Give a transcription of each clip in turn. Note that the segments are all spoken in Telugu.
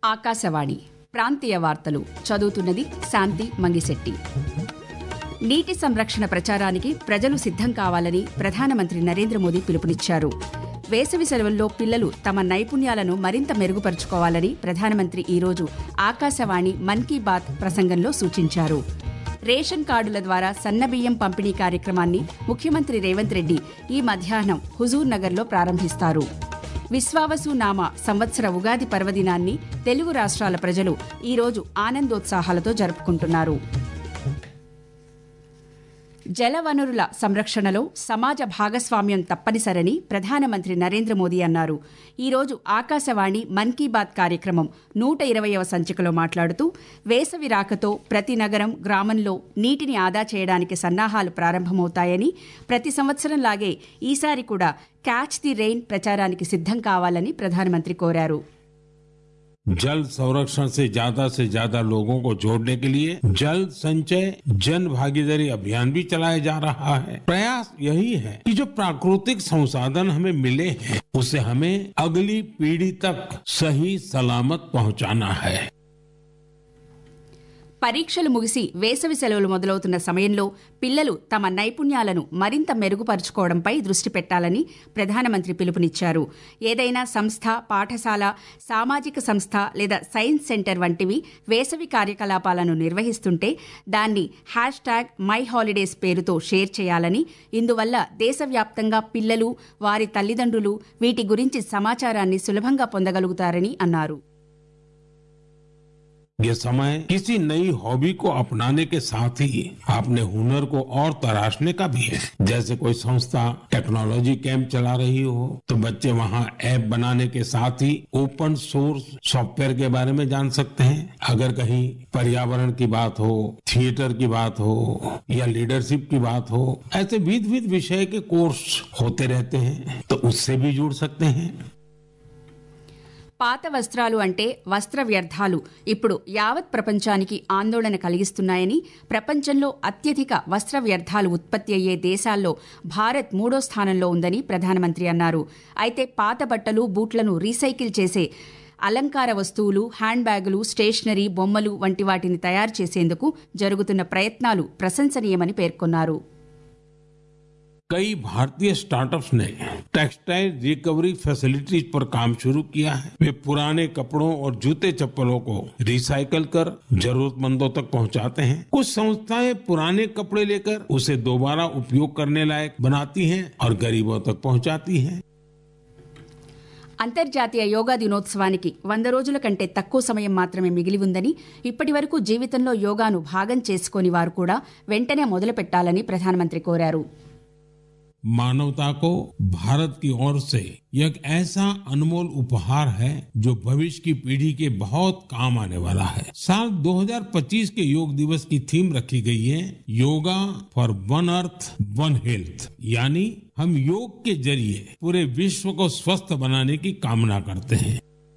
ఆకాశవాణి ప్రాంతీయ వార్తలు చదువుతున్నది శాంతి మంగిశెట్టి నీటి సంరక్షణ ప్రచారానికి ప్రజలు సిద్ధం కావాలని ప్రధానమంత్రి నరేంద్ర మోదీ పిలుపునిచ్చారు వేసవి సెలవుల్లో పిల్లలు తమ నైపుణ్యాలను మరింత మెరుగుపరుచుకోవాలని ప్రధానమంత్రి ఈరోజు ఆకాశవాణి మన్ కీ బాత్ ప్రసంగంలో సూచించారు రేషన్ కార్డుల ద్వారా సన్నబియ్యం పంపిణీ కార్యక్రమాన్ని ముఖ్యమంత్రి రేవంత్ రెడ్డి ఈ మధ్యాహ్నం హుజూర్ నగర్లో ప్రారంభిస్తారు విశ్వావసు నామ సంవత్సర ఉగాది పర్వదినాన్ని తెలుగు రాష్ట్రాల ప్రజలు ఈరోజు ఆనందోత్సాహాలతో జరుపుకుంటున్నారు జలవనరుల సంరక్షణలో సమాజ భాగస్వామ్యం తప్పనిసరని ప్రధానమంత్రి నరేంద్ర మోదీ అన్నారు ఈరోజు ఆకాశవాణి మన్ కీ బాత్ కార్యక్రమం నూట ఇరవయవ సంచికలో మాట్లాడుతూ వేసవి రాకతో ప్రతి నగరం గ్రామంలో నీటిని ఆదా చేయడానికి సన్నాహాలు ప్రారంభమవుతాయని ప్రతి సంవత్సరంలాగే ఈసారి కూడా క్యాచ్ ది రెయిన్ ప్రచారానికి సిద్ధం కావాలని ప్రధానమంత్రి కోరారు जल संरक्षण से ज्यादा से ज्यादा लोगों को जोड़ने के लिए जल संचय जन भागीदारी अभियान भी चलाया जा रहा है प्रयास यही है कि जो प्राकृतिक संसाधन हमें मिले हैं उसे हमें अगली पीढ़ी तक सही सलामत पहुंचाना है పరీక్షలు ముగిసి వేసవి సెలవులు మొదలవుతున్న సమయంలో పిల్లలు తమ నైపుణ్యాలను మరింత మెరుగుపరుచుకోవడంపై దృష్టి పెట్టాలని ప్రధానమంత్రి పిలుపునిచ్చారు ఏదైనా సంస్థ పాఠశాల సామాజిక సంస్థ లేదా సైన్స్ సెంటర్ వంటివి వేసవి కార్యకలాపాలను నిర్వహిస్తుంటే దాన్ని హ్యాష్ ట్యాగ్ మై హాలిడేస్ పేరుతో షేర్ చేయాలని ఇందువల్ల దేశవ్యాప్తంగా పిల్లలు వారి తల్లిదండ్రులు వీటి గురించి సమాచారాన్ని సులభంగా పొందగలుగుతారని అన్నారు ये समय किसी नई हॉबी को अपनाने के साथ ही अपने हुनर को और तराशने का भी है जैसे कोई संस्था टेक्नोलॉजी कैंप चला रही हो तो बच्चे वहाँ ऐप बनाने के साथ ही ओपन सोर्स सॉफ्टवेयर के बारे में जान सकते हैं अगर कहीं पर्यावरण की बात हो थिएटर की बात हो या लीडरशिप की बात हो ऐसे विविध विविध विषय के कोर्स होते रहते हैं तो उससे भी जुड़ सकते हैं పాత వస్త్రాలు అంటే వస్త్ర వ్యర్థాలు ఇప్పుడు యావత్ ప్రపంచానికి ఆందోళన కలిగిస్తున్నాయని ప్రపంచంలో అత్యధిక వస్త్ర వ్యర్థాలు ఉత్పత్తి అయ్యే దేశాల్లో భారత్ మూడో స్థానంలో ఉందని ప్రధానమంత్రి అన్నారు అయితే పాత బట్టలు బూట్లను రీసైకిల్ చేసే అలంకార వస్తువులు హ్యాండ్ బ్యాగులు స్టేషనరీ బొమ్మలు వంటి వాటిని తయారు చేసేందుకు జరుగుతున్న ప్రయత్నాలు ప్రశంసనీయమని పేర్కొన్నారు कई भारतीय स्टार्टअप्स ने टेक्सटाइल रिकवरी फैसिलिटीज पर काम शुरू किया है वे पुराने कपड़ों और जूते चप्पलों को रिसाइकल कर जरूरतमंदों तक पहुंचाते हैं कुछ संस्थाएं पुराने कपड़े लेकर उसे दोबारा उपयोग करने लायक बनाती हैं और गरीबों तक पहुंचाती हैं అంతర్జాతీయ యోగా దినోత్సవానికి వంద రోజుల కంటే తక్కువ సమయం మాత్రమే మిగిలి ఉందని ఇప్పటి వరకు జీవితంలో యోగాను భాగం చేసుకోని వారు కూడా వెంటనే మొదలు పెట్టాలని ప్రధానమంత్రి కోరారు मानवता को भारत की ओर से एक ऐसा अनमोल उपहार है जो भविष्य की पीढ़ी के बहुत काम आने वाला है साल 2025 के योग दिवस की थीम रखी गई है yoga for one earth one health यानी हम योग के जरिए पूरे विश्व को स्वस्थ बनाने की कामना करते हैं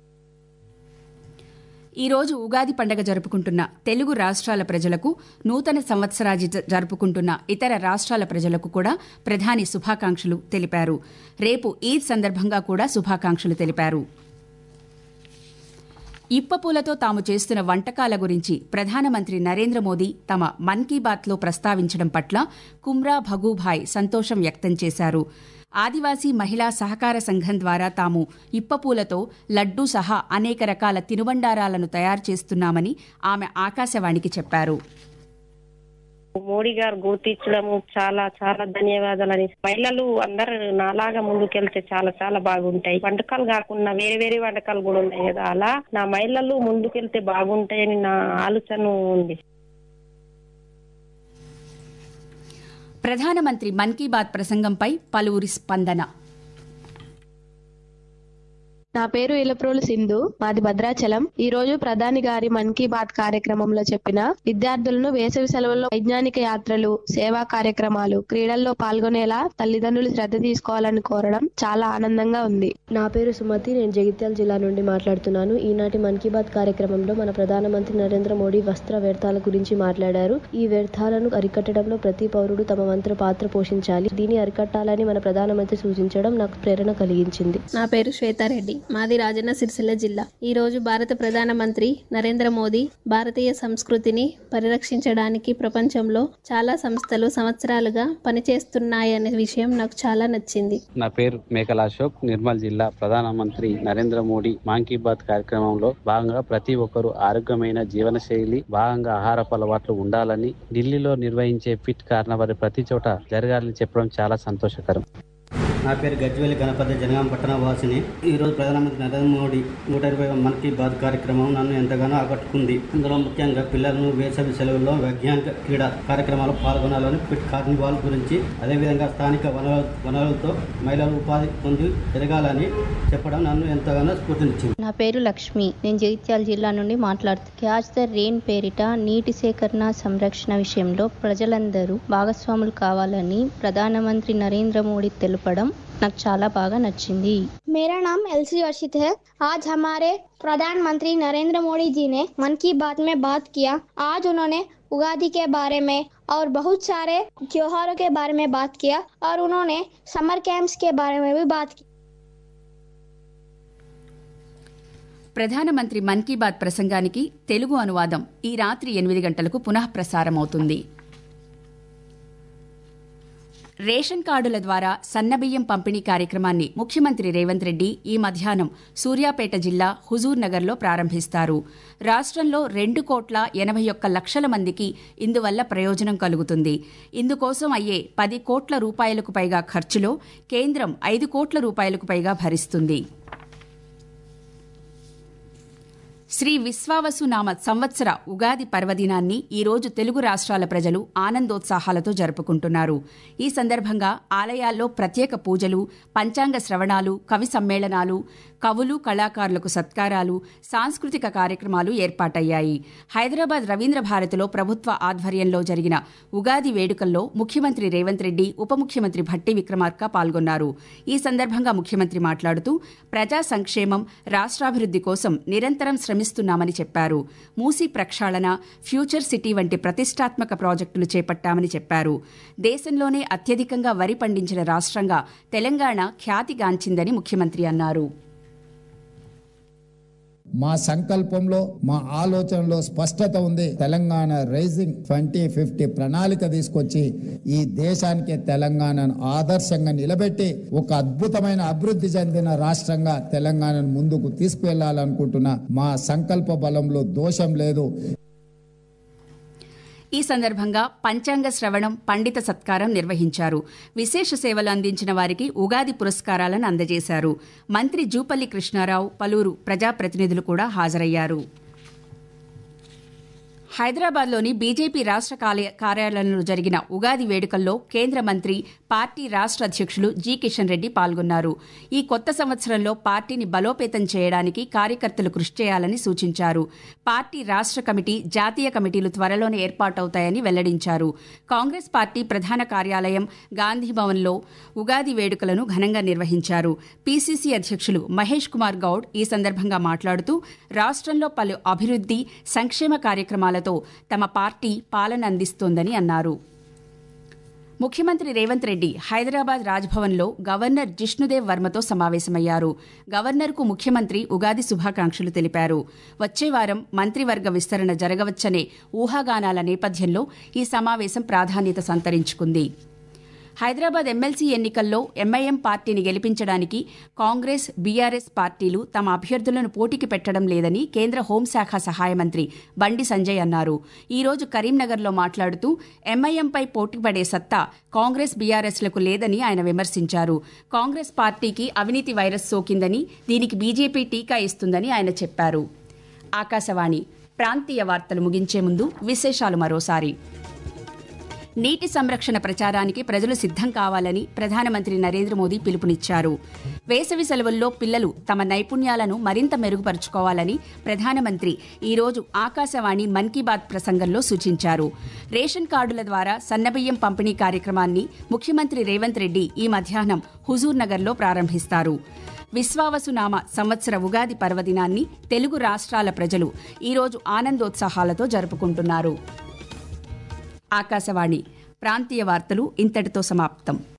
ఈ రోజు ఉగాది పండగ జరుపుకుంటున్న తెలుగు రాష్ట్రాల ప్రజలకు నూతన సంవత్సరాది జ- జరుపుకుంటున్న ఇతర రాష్ట్రాల ప్రజలకు కూడా ప్రధాని శుభాకాంక్షలు తెలిపారు రేపు ఈద్ సందర్భంగా కూడా శుభాకాంక్షలు తెలిపారు ఇప్పపూలతో తాము చేస్తున్న వంటకాల గురించి ప్రధానమంత్రి నరేంద్ర మోదీ తమ మన్ కీ బాత్లో ప్రస్తావించడం పట్ల కుమ్రా భగూభాయ్ సంతోషం వ్యక్తం చేశారు ఆదివాసీ మహిళా సహకార సంఘం ద్వారా తాము ఇప్పపూలతో లడ్డూ సహా అనేక రకాల తినుబండారాలను తయారు చేస్తున్నామని ఆమె ఆకాశవాణికి చెప్పారు మోడీ గారు గుర్తించడం చాలా చాలా ధన్యవాదాలని మహిళలు అందరు నాలాగా ముందుకెళ్తే చాలా చాలా బాగుంటాయి వంటకాలు కాకుండా వేరే వేరే వంటకాలు కూడా ఉన్నాయి కదా అలా నా మహిళలు ముందుకెళ్తే బాగుంటాయని నా ఆలోచన ఉంది ప్రధానమంత్రి మన్ కీ బాత్ ప్రసంగంపై పలువురి స్పందన నా పేరు ఇలప్రోలు సింధు మాది భద్రాచలం ఈ రోజు ప్రధాని గారి మన్ కీ బాత్ కార్యక్రమంలో చెప్పిన విద్యార్థులను వేసవి సెలవుల్లో వైజ్ఞానిక యాత్రలు సేవా కార్యక్రమాలు క్రీడల్లో పాల్గొనేలా తల్లిదండ్రులు శ్రద్ధ తీసుకోవాలని కోరడం చాలా ఆనందంగా ఉంది నా పేరు సుమతి నేను జగిత్యాల జిల్లా నుండి మాట్లాడుతున్నాను ఈనాటి మన్ కీ బాత్ కార్యక్రమంలో మన ప్రధానమంత్రి నరేంద్ర మోడీ వస్త్ర వ్యర్థాల గురించి మాట్లాడారు ఈ వ్యర్థాలను అరికట్టడంలో ప్రతి పౌరుడు తమ వంతు పాత్ర పోషించాలి దీన్ని అరికట్టాలని మన ప్రధానమంత్రి సూచించడం నాకు ప్రేరణ కలిగించింది నా పేరు శ్వేతారెడ్డి మాది రాజన్న సిరిసిల్ల జిల్లా ఈ రోజు భారత ప్రధానమంత్రి నరేంద్ర మోదీ భారతీయ సంస్కృతిని పరిరక్షించడానికి ప్రపంచంలో చాలా సంస్థలు సంవత్సరాలుగా పనిచేస్తున్నాయనే విషయం నాకు చాలా నచ్చింది నా పేరు మేకల అశోక్ నిర్మల్ జిల్లా ప్రధానమంత్రి నరేంద్ర మోడీ మాన్ కీ బాత్ కార్యక్రమంలో భాగంగా ప్రతి ఒక్కరూ ఆరోగ్యమైన జీవన శైలి భాగంగా ఆహారపు అలవాట్లు ఉండాలని ఢిల్లీలో నిర్వహించే ఫిట్ కార్నవల్ ప్రతి చోట జరగాలని చెప్పడం చాలా సంతోషకరం నా పేరు గజ్వేలి గణపతి జనగాం పట్టణ వాసిని ఈరోజు ప్రధానమంత్రి నరేంద్ర మోడీ నూట ఇరవై మన్ కీ బాత్ కార్యక్రమం నన్ను ఎంతగానో ఆకట్టుకుంది అందులో ముఖ్యంగా పిల్లలను వేసవి సెలవుల్లో వైజ్ఞానిక క్రీడా కార్యక్రమాలు పాల్గొనాలని ఫిట్ కార్నివాల్ గురించి అదేవిధంగా స్థానిక వనరు వనరులతో మహిళలు ఉపాధి పొంది ఎదగాలని చెప్పడం నన్ను ఎంతగానో స్ఫూర్తినిచ్చింది నా పేరు లక్ష్మి నేను జగిత్యాల జిల్లా నుండి మాట్లాడుతూ క్యాచ్ ద రెయిన్ పేరిట నీటి సేకరణ సంరక్షణ విషయంలో ప్రజలందరూ భాగస్వాములు కావాలని ప్రధానమంత్రి నరేంద్ర మోడీ తెలపడం నాకు చాలా బాగా నచ్చింది मेरा नाम एलसी अर्षित है आज हमारे प्रधानमंत्री नरेंद्र मोदी जी ने मन की बात में बात किया आज उन्होंने उगादी के बारे में और बहुत सारे त्योहारों के बारे में बात किया और उन्होंने समर कैंप्स के बारे में भी बात की ప్రధానమంత్రి మన్ కీ బాత్ ప్రసంగానికి తెలుగు అనువాదం ఈ రాత్రి ఎనిమిది గంటలకు పునః ప్రసారమవుతుంది రేషన్ కార్డుల ద్వారా సన్నబియ్యం పంపిణీ కార్యక్రమాన్ని ముఖ్యమంత్రి రేవంత్ రెడ్డి ఈ మధ్యాహ్నం సూర్యాపేట జిల్లా హుజూర్ నగర్లో ప్రారంభిస్తారు రాష్ట్రంలో రెండు కోట్ల ఎనభై ఒక్క లక్షల మందికి ఇందువల్ల ప్రయోజనం కలుగుతుంది ఇందుకోసం అయ్యే పది కోట్ల రూపాయలకు పైగా ఖర్చులో కేంద్రం ఐదు కోట్ల రూపాయలకు పైగా భరిస్తుంది శ్రీ విశ్వావసునామ సంవత్సర ఉగాది పర్వదినాన్ని ఈరోజు తెలుగు రాష్ట్రాల ప్రజలు ఆనందోత్సాహాలతో జరుపుకుంటున్నారు ఈ సందర్భంగా ఆలయాల్లో ప్రత్యేక పూజలు పంచాంగ శ్రవణాలు కవి సమ్మేళనాలు కవులు కళాకారులకు సత్కారాలు సాంస్కృతిక కార్యక్రమాలు ఏర్పాటయ్యాయి హైదరాబాద్ రవీంద్ర భారతిలో ప్రభుత్వ ఆధ్వర్యంలో జరిగిన ఉగాది వేడుకల్లో ముఖ్యమంత్రి రేవంత్ రెడ్డి ఉప ముఖ్యమంత్రి భట్టి విక్రమార్క పాల్గొన్నారు ఈ సందర్భంగా ముఖ్యమంత్రి మాట్లాడుతూ ప్రజా సంక్షేమం రాష్ట్రాభివృద్ది కోసం నిరంతరం శ్రమిస్తున్నామని చెప్పారు మూసీ ప్రక్షాళన ఫ్యూచర్ సిటీ వంటి ప్రతిష్టాత్మక ప్రాజెక్టులు చేపట్టామని చెప్పారు దేశంలోనే అత్యధికంగా వరి పండించిన రాష్ట్రంగా తెలంగాణ ఖ్యాతిగాంచిందని ముఖ్యమంత్రి అన్నారు మా సంకల్పంలో మా ఆలోచనలో స్పష్టత ఉంది తెలంగాణ రైజింగ్ ట్వంటీ ఫిఫ్టీ ప్రణాళిక తీసుకొచ్చి ఈ దేశానికి తెలంగాణను ఆదర్శంగా నిలబెట్టి ఒక అద్భుతమైన అభివృద్ధి చెందిన రాష్ట్రంగా తెలంగాణను ముందుకు తీసుకువెళ్లాలనుకుంటున్న మా సంకల్ప బలంలో దోషం లేదు ఈ సందర్భంగా పంచాంగ శ్రవణం పండిత సత్కారం నిర్వహించారు విశేష సేవలు అందించిన వారికి ఉగాది పురస్కారాలను అందజేశారు మంత్రి జూపల్లి కృష్ణారావు పలువురు ప్రజాప్రతినిధులు కూడా హాజరయ్యారు హైదరాబాద్లోని బీజేపీ రాష్ట్ర కార్యాలయంలో జరిగిన ఉగాది వేడుకల్లో కేంద్ర మంత్రి పార్టీ రాష్ట్ర అధ్యక్షులు జి కిషన్ రెడ్డి పాల్గొన్నారు ఈ కొత్త సంవత్సరంలో పార్టీని బలోపేతం చేయడానికి కార్యకర్తలు కృషి చేయాలని సూచించారు పార్టీ రాష్ట్ర కమిటీ జాతీయ కమిటీలు త్వరలోనే ఏర్పాటవుతాయని వెల్లడించారు కాంగ్రెస్ పార్టీ ప్రధాన కార్యాలయం గాంధీభవన్లో ఉగాది వేడుకలను ఘనంగా నిర్వహించారు పీసీసీ అధ్యక్షులు మహేష్ కుమార్ గౌడ్ ఈ సందర్భంగా మాట్లాడుతూ రాష్ట్రంలో పలు అభివృద్ది సంక్షేమ కార్యక్రమాలతో తమ పార్టీ పాలన అందిస్తోందని అన్నారు ముఖ్యమంత్రి రేవంత్ రెడ్డి హైదరాబాద్ రాజ్భవన్లో గవర్నర్ జిష్ణుదేవ్ వర్మతో సమావేశమయ్యారు గవర్నర్కు ముఖ్యమంత్రి ఉగాది శుభాకాంక్షలు తెలిపారు వచ్చే వారం మంత్రివర్గ విస్తరణ జరగవచ్చనే ఊహాగానాల నేపథ్యంలో ఈ సమావేశం ప్రాధాన్యత సంతరించుకుంది హైదరాబాద్ ఎమ్మెల్సీ ఎన్నికల్లో ఎంఐఎం పార్టీని గెలిపించడానికి కాంగ్రెస్ బీఆర్ఎస్ పార్టీలు తమ అభ్యర్థులను పోటీకి పెట్టడం లేదని కేంద్ర హోంశాఖ సహాయ మంత్రి బండి సంజయ్ అన్నారు ఈ రోజు కరీంనగర్లో మాట్లాడుతూ ఎంఐఎంపై పోటీపడే సత్తా కాంగ్రెస్ బీఆర్ఎస్లకు లేదని ఆయన విమర్శించారు కాంగ్రెస్ పార్టీకి అవినీతి వైరస్ సోకిందని దీనికి బీజేపీ టీకా ఇస్తుందని ఆయన చెప్పారు ఆకాశవాణి ప్రాంతీయ వార్తలు ముగించే ముందు విశేషాలు మరోసారి నీటి సంరక్షణ ప్రచారానికి ప్రజలు సిద్ధం కావాలని ప్రధానమంత్రి నరేంద్ర మోదీ పిలుపునిచ్చారు వేసవి సెలవుల్లో పిల్లలు తమ నైపుణ్యాలను మరింత మెరుగుపరుచుకోవాలని ప్రధానమంత్రి ఈరోజు ఆకాశవాణి మన్ కీ బాత్ ప్రసంగంలో సూచించారు రేషన్ కార్డుల ద్వారా సన్నబియ్యం పంపిణీ కార్యక్రమాన్ని ముఖ్యమంత్రి రేవంత్ రెడ్డి ఈ మధ్యాహ్నం హుజూర్ నగర్లో ప్రారంభిస్తారు విశ్వావసునామ సంవత్సర ఉగాది పర్వదినాన్ని తెలుగు రాష్ట్రాల ప్రజలు ఈరోజు ఆనందోత్సాహాలతో జరుపుకుంటున్నారు ఆకాశవాణి ప్రాంతీయ వార్తలు ఇంతటితో సమాప్తం